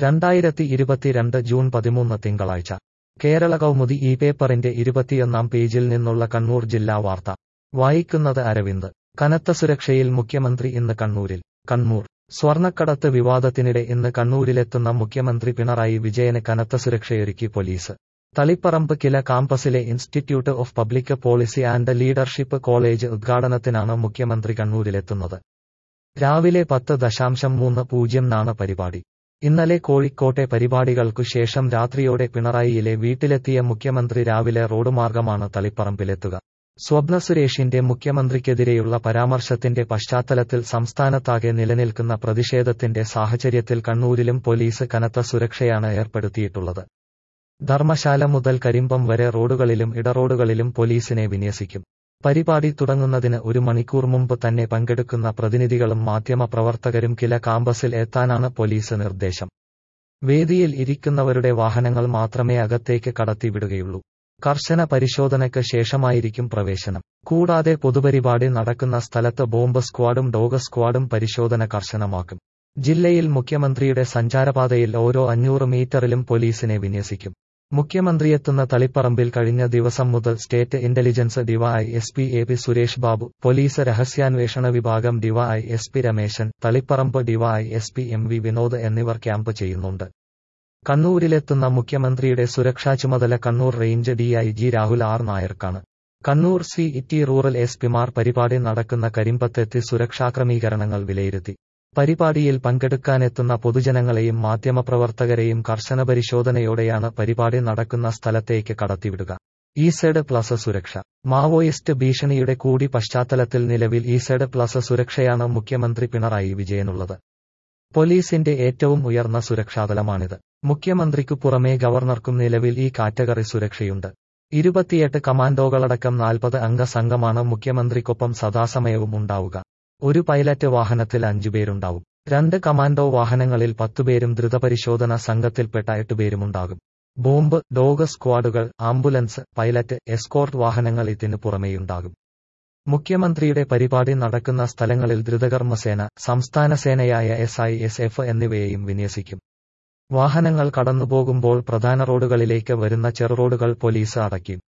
രണ്ടായിരത്തി ഇരുപത്തിരണ്ട് ജൂൺ പതിമൂന്ന് തിങ്കളാഴ്ച കേരള കൗമുദി ഈ പേപ്പറിന്റെ ഇരുപത്തിയൊന്നാം പേജിൽ നിന്നുള്ള കണ്ണൂർ ജില്ലാ വാർത്ത വായിക്കുന്നത് അരവിന്ദ് കനത്ത സുരക്ഷയിൽ മുഖ്യമന്ത്രി ഇന്ന് കണ്ണൂരിൽ കണ്ണൂർ സ്വർണ്ണക്കടത്ത് വിവാദത്തിനിടെ ഇന്ന് കണ്ണൂരിലെത്തുന്ന മുഖ്യമന്ത്രി പിണറായി വിജയന് കനത്ത സുരക്ഷയൊരുക്കി പോലീസ് തളിപ്പറമ്പ് കില കാമ്പസിലെ institute of public policy and leadership college ഉദ്ഘാടനത്തിനാണ് മുഖ്യമന്ത്രി കണ്ണൂരിലെത്തുന്നത് രാവിലെ പത്ത് ദശാംശം മൂന്ന് പൂജ്യംനാണ് പരിപാടി ഇന്നലെ കോഴിക്കോട്ടെ പരിപാടികൾക്കു ശേഷം രാത്രിയോടെ പിണറായിയിലെ വീട്ടിലെത്തിയ മുഖ്യമന്ത്രി രാവിലെ റോഡ് മാർഗമാണ് തളിപ്പറമ്പിലെത്തുക സ്വപ്ന സുരേഷിന്റെ മുഖ്യമന്ത്രിക്കെതിരെയുള്ള പരാമർശത്തിന്റെ പശ്ചാത്തലത്തിൽ സംസ്ഥാനത്താകെ നിലനിൽക്കുന്ന പ്രതിഷേധത്തിന്റെ സാഹചര്യത്തിൽ കണ്ണൂരിലും പോലീസ് കനത്ത സുരക്ഷയാണ് ഏർപ്പെടുത്തിയിട്ടുള്ളത് ധർമ്മശാല മുതൽ കരിമ്പം വരെ റോഡുകളിലും ഇടറോഡുകളിലും പോലീസിനെ വിന്യസിക്കും പരിപാടി തുടങ്ങുന്നതിന് ഒരു മണിക്കൂർ മുമ്പ് തന്നെ പങ്കെടുക്കുന്ന പ്രതിനിധികളും മാധ്യമപ്രവർത്തകരും കില കാമ്പസിൽ എത്താനാണ് പോലീസ് നിർദ്ദേശം വേദിയിൽ ഇരിക്കുന്നവരുടെ വാഹനങ്ങൾ മാത്രമേ അകത്തേക്ക് കടത്തിവിടുകയുള്ളൂ കർശന പരിശോധനയ്ക്ക് ശേഷമായിരിക്കും പ്രവേശനം കൂടാതെ പൊതുപരിപാടി നടക്കുന്ന സ്ഥലത്ത് ബോംബ് സ്ക്വാഡും ഡോഗ് സ്ക്വാഡും പരിശോധന കർശനമാക്കും ജില്ലയിൽ മുഖ്യമന്ത്രിയുടെ സഞ്ചാരപാതയിൽ ഓരോ അഞ്ഞൂറ് മീറ്ററിലും പോലീസിനെ വിന്യസിക്കും മുഖ്യമന്ത്രിയെത്തുന്ന തളിപ്പറമ്പിൽ കഴിഞ്ഞ ദിവസം മുതൽ state intelligence DY S P A P Suresh Babu police രഹസ്യാന്വേഷണ വിഭാഗം DY S P Rameshan Thaliparamba DY S P M V Vinod എന്നിവർ ക്യാമ്പ് ചെയ്യുന്നുണ്ട് കണ്ണൂരിലെത്തുന്ന മുഖ്യമന്ത്രിയുടെ സുരക്ഷാ ചുമതല Kannur range DIG Rahul R നായർക്കാണ് Kannur city rural S പിമാർ പരിപാടി നടക്കുന്ന കരിമ്പത്തെത്തി സുരക്ഷാക്രമീകരണങ്ങൾ വിലയിരുത്തി പരിപാടിയിൽ പങ്കെടുക്കാനെത്തുന്ന പൊതുജനങ്ങളെയും മാധ്യമപ്രവർത്തകരെയും കർശന പരിശോധനയോടെയാണ് പരിപാടി നടക്കുന്ന സ്ഥലത്തേക്ക് കടത്തിവിടുക ഇസെഡ് പ്ലസ് സുരക്ഷ മാവോയിസ്റ്റ് ഭീഷണിയുടെ കൂടി പശ്ചാത്തലത്തിൽ നിലവിൽ ഇസെഡ് പ്ലസ് സുരക്ഷയാണ് മുഖ്യമന്ത്രി പിണറായി വിജയനുള്ളത് പോലീസിന്റെ ഏറ്റവും ഉയർന്ന സുരക്ഷാതലമാണിത് മുഖ്യമന്ത്രിക്കു പുറമേ ഗവർണർക്കും നിലവിൽ ഈ കാറ്റഗറി സുരക്ഷയുണ്ട് ഇരുപത്തിയെട്ട് കമാൻഡോകളടക്കം നാൽപ്പത് അംഗ സംഘമാണ് മുഖ്യമന്ത്രിക്കൊപ്പം സദാസമയവും ഉണ്ടാവുക ഒരു പൈലറ്റ് വാഹനത്തിൽ അഞ്ചുപേരുണ്ടാവും രണ്ട് കമാൻഡോ വാഹനങ്ങളിൽ പത്തുപേരും ദ്രുതപരിശോധന സംഘത്തിൽപ്പെട്ട എട്ടുപേരുമുണ്ടാകും ബോംബ് ഡോഗ് സ്ക്വാഡുകൾ ആംബുലൻസ് പൈലറ്റ് എസ്കോർട്ട് വാഹനങ്ങൾ ഇതിനു പുറമെയുണ്ടാകും മുഖ്യമന്ത്രിയുടെ പരിപാടി നടക്കുന്ന സ്ഥലങ്ങളിൽ ദ്രുതകർമ്മസേന സംസ്ഥാന സേനയായ എസ് ഐ എസ് എഫ് എന്നിവയെയും വിന്യസിക്കും വാഹനങ്ങൾ കടന്നുപോകുമ്പോൾ പ്രധാന റോഡുകളിലേക്ക് വരുന്ന ചെറുറോഡുകൾ പോലീസ് അടയ്ക്കും